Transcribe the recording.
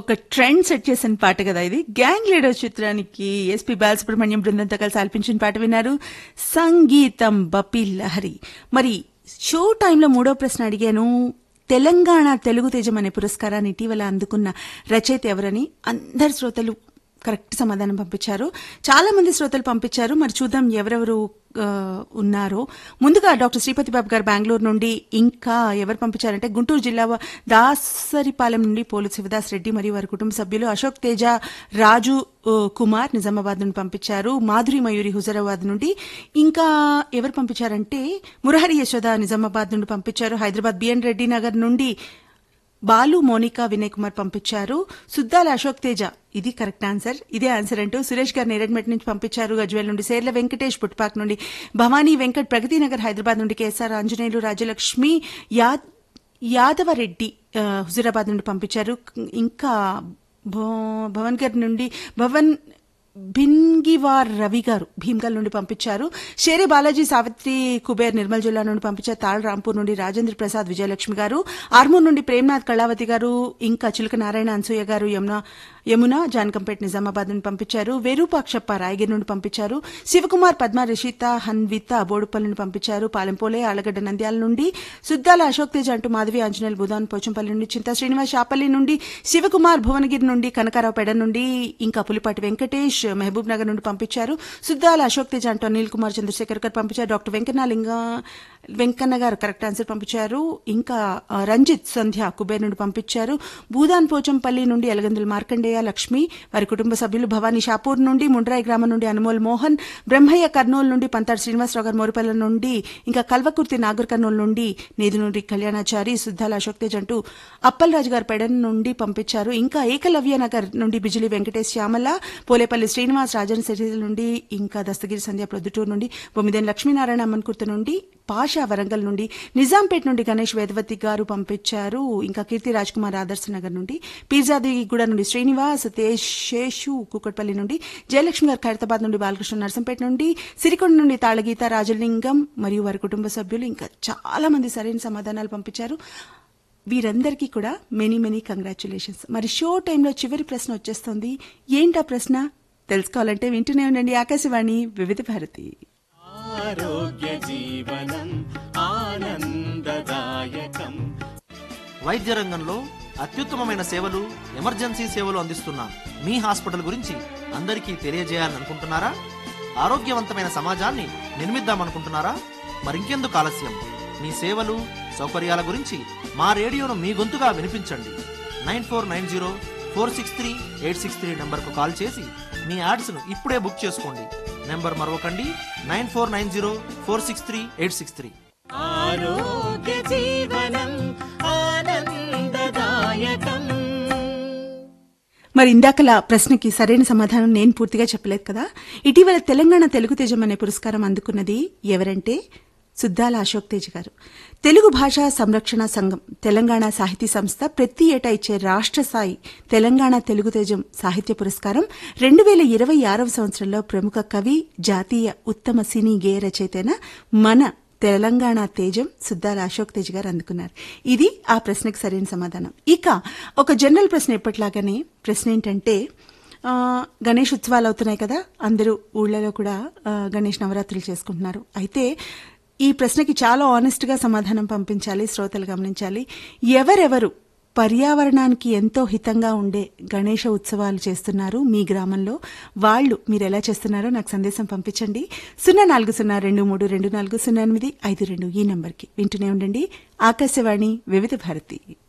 ఒక trend set చేసిన పాట కదా ఇది గ్యాంగ్ లీడర్ చిత్రానికి ఎస్పి బాలసుబ్రహ్మణ్యం బృందంతో కలిసి ఆలపించిన పాట విన్నారు సంగీతం బపి లహరి మరి షో టైంలో మూడో ప్రశ్న అడిగాను తెలంగాణ తెలుగు తేజం అనే పురస్కారాన్ని ఇటీవల అందుకున్న రచయిత ఎవరని అందరు శ్రోతలు కరెక్ట్ సమాధానం పంపించారు చాలా మంది శ్రోతలు పంపించారు మరి చూద్దాం ఎవరెవరు ఆ, ఉన్నారో ముందుగా డాక్టర్ శ్రీపతి బాబు గారు బెంగళూరు నుండి ఇంకా ఎవరు పంపించారంటే గుంటూరు జిల్లా వా- దాసరిపాలెం నుండి పోలు శివదాస్ రెడ్డి మరియు వారి కుటుంబ సభ్యులు అశోక్ తేజ రాజు ఆ, కుమార్ నిజామాబాద్ నుండి పంపించారు మాధురి మయూరి హుజరాబాద్ నుండి ఇంకా ఎవరు పంపించారంటే మురహరి యశోద నిజామాబాద్ నుండి పంపించారు హైదరాబాద్ బిఎన్ రెడ్డి నగర్ నుండి బాలు మోనికా వినయ్ కుమార్ పంపించారు సుద్దాల అశోక్ తేజ ఇది కరెక్ట్ ఆన్సర్ ఇదే ఆన్సర్ అంటూ సురేష్ గారు నేరెడ్మెట్ నుంచి పంపించారు గజ్వేల్ నుండి సేర్ల వెంకటేష్ పుట్పాక్ నుండి భవానీ వెంకట్ ప్రగతి నగర్ హైదరాబాద్ నుండి కేఎస్ఆర్ ఆంజనేయులు రాజలక్ష్మి యాద్ యాదవరెడ్డి ఆ, హుజురాబాద్ నుండి పంపించారు ఇంకా భో- భవన్ గారి నుండి భవన్ భిన్గివార్ రవి గారు భీమ్గల్ నుండి పంపించారు షేరే బాలాజీ సావిత్రి కుబేర్ నిర్మల్ జిల్లా నుండి పంపించారు తాళ రాంపూర్ నుండి రాజేంద్ర ప్రసాద్ విజయలక్ష్మి గారు ఆర్మూర్ నుండి ప్రేమ్నాథ్ కళావతి గారు ఇంకా చిలుక నారాయణ అన్సూయ గారు యమున యమున జానకంపేట్ నిజామాబాద్ నుండి పంపించారు వేరూపాక్షప్ప రాయగిరి నుండి పంపించారు శివకుమార్ పద్మ రిషిత హన్విత బోడుపల్లి నుండి పంపించారు పాలెంపోలే ఆలగడ్డ నంద్యాల నుండి సుద్దాల అశోక్ తేజ్ అంటూ మాధవి ఆంజనేయులు బుధాన్ పోచంపల్లి నుండి చింతా శ్రీనివాస్ షాపల్లి నుండి శివకుమార్ భువనగిరి నుండి కనకారావు పెడ నుండి ఇంకా పులిపాటి వెంకటేష్ మహబూబ్ నగర్ నుండి పంపించారు సుద్దాల అశోక్ తేజ్ అంటూ అనిల్ కుమార్ చంద్రశేఖర్ గారు పంపించారు డాక్టర్ వెంకన్నలింగ వెంకన్న గారు కరెక్ట్ ఆన్సర్ పంపించారు ఇంకా ఆ, రంజిత్ సంధ్య కుబేర్ నుండి పంపించారు భూదాన్ పోచంపల్లి నుండి ఎలగందుల మార్కండేయ లక్ష్మి వారి కుటుంబ సభ్యులు భవానీ షాపూర్ నుండి ముండ్రాయి గ్రామం నుండి అనుమోల్ మోహన్ బ్రహ్మయ్య కర్నూలు నుండి పంతాడు శ్రీనివాసరావు గారు మోరిపల్లి నుండి ఇంకా కల్వకుర్తి నాగర్ కర్నూలు నుండి నేదు నుండి కళ్యాణాచారి సుద్దాల అశోక్ తేజ్ అంటూ అప్పలరాజు గారు పెడన్ నుండి పంపించారు ఇంకా ఏకలవ్య నగర్ నుండి బిజిలి వెంకటేష్ శ్యామల పోలేపల్లి శ్రీనివాస్ రాజన్ సిరిసిల్ల నుండి ఇంకా దస్తగిరి సంధ్య ప్రొద్దుటూరు నుండి బొమ్మిదేని లక్ష్మీనారాయణ అమ్మన్కుర్తి నుండి పాషా వరంగల్ నుండి నిజాంపేట నుండి గణేష్ వేదవతి గారు పంపించారు ఇంకా కీర్తి రాజ్ కుమార్ ఆదర్శ నగర్ నుండి పీర్జాదిగూడ నుండి శ్రీనివాస్ తేజ్ శేషు కుకట్పల్లి నుండి జయలక్ష్మి గారు ఖైరతాబాద్ నుండి బాలకృష్ణ నర్సంపేట నుండి సిరికొండ నుండి తాళగీత రాజలింగం మరియు వారి కుటుంబ సభ్యులు ఇంకా చాలా మంది సరైన సమాధానాలు పంపించారు వీరందరికీ కూడా మెనీ మెనీ కంగ్రాచులేషన్స్ మరి షో టైంలో చివరి ప్రశ్న వచ్చేస్తుంది ఏంటా ప్రశ్న తెలుసుకోవాలంటే వింటూనే ఉండండి ఆకాశవాణి వివిధ భారతి ఆరోగ్య జీవనం ఆనందదాయకం వైద్య రంగంలో అత్యుత్తమమైన సేవలు ఎమర్జెన్సీ సేవలు అందిస్తున్న మీ హాస్పిటల్ గురించి అందరికీ తెలియజేయాలని అనుకుంటున్నారా ఆరోగ్యవంతమైన సమాజాన్ని నిర్మిద్దామనుకుంటున్నారా మరింకెందుకు ఆలస్యం మీ సేవలు సౌకర్యాల గురించి మా రేడియోను మీ గొంతుగా వినిపించండి nine four nine zero four six three eight six three నెంబర్కు కాల్ చేసి మీ యాడ్స్ను ఇప్పుడే బుక్ చేసుకోండి నెంబర్ మరొకండి nine four nine zero four six three eight six three ఆరోగ్య జీవనం ఆనందదాయకం మరి ఇందాకల ప్రశ్నకి సరైన సమాధానం నేను పూర్తిగా చెప్పలేదు కదా ఇటీవల తెలంగాణ తెలుగు తేజం అనే పురస్కారం అందుకున్నది ఎవరంటే సుద్దాల అశోక్ తేజ్ గారు తెలుగు భాషా సంరక్షణ సంఘం తెలంగాణ సాహితీ సంస్థ ప్రతి ఏటా ఇచ్చే రాష్ట్ర స్థాయి తెలంగాణ తెలుగు తేజం సాహిత్య పురస్కారం రెండు వేల ఇరవై ఆరవ సంవత్సరంలో ప్రముఖ కవి జాతీయ ఉత్తమ సినీ గేయ రచయితైన మన తెలంగాణ తేజం సుద్దాల అశోక్ తేజ్ గారు అందుకున్నారు ఇది ఆ ప్రశ్నకు సరైన సమాధానం ఇక ఒక జనరల్ ప్రశ్న ఎప్పటిలాగానే ప్రశ్న ఏంటంటే ఆ, గణేష్ ఉత్సవాలు అవుతున్నాయి కదా అందరూ ఊళ్ళలో కూడా ఆ, గణేష్ నవరాత్రులు చేసుకుంటున్నారు అయితే ఈ ప్రశ్నకి చాలా ఆనెస్ట్ గా సమాధానం పంపించాలి శ్రోతలు గమనించాలి ఎవరెవరు పర్యావరణానికి ఎంతో హితంగా ఉండే గణేష ఉత్సవాలు చేస్తున్నారు మీ గ్రామంలో వాళ్ళు మీరు ఎలా చేస్తున్నారో నాకు సందేశం పంపించండి సున్నా నాలుగు సున్నా రెండు మూడు రెండు నాలుగు సున్నా ఎనిమిది ఐదు రెండు ఈ నంబర్కి వింటూనే ఉండండి ఆకాశవాణి వివిధ భారతి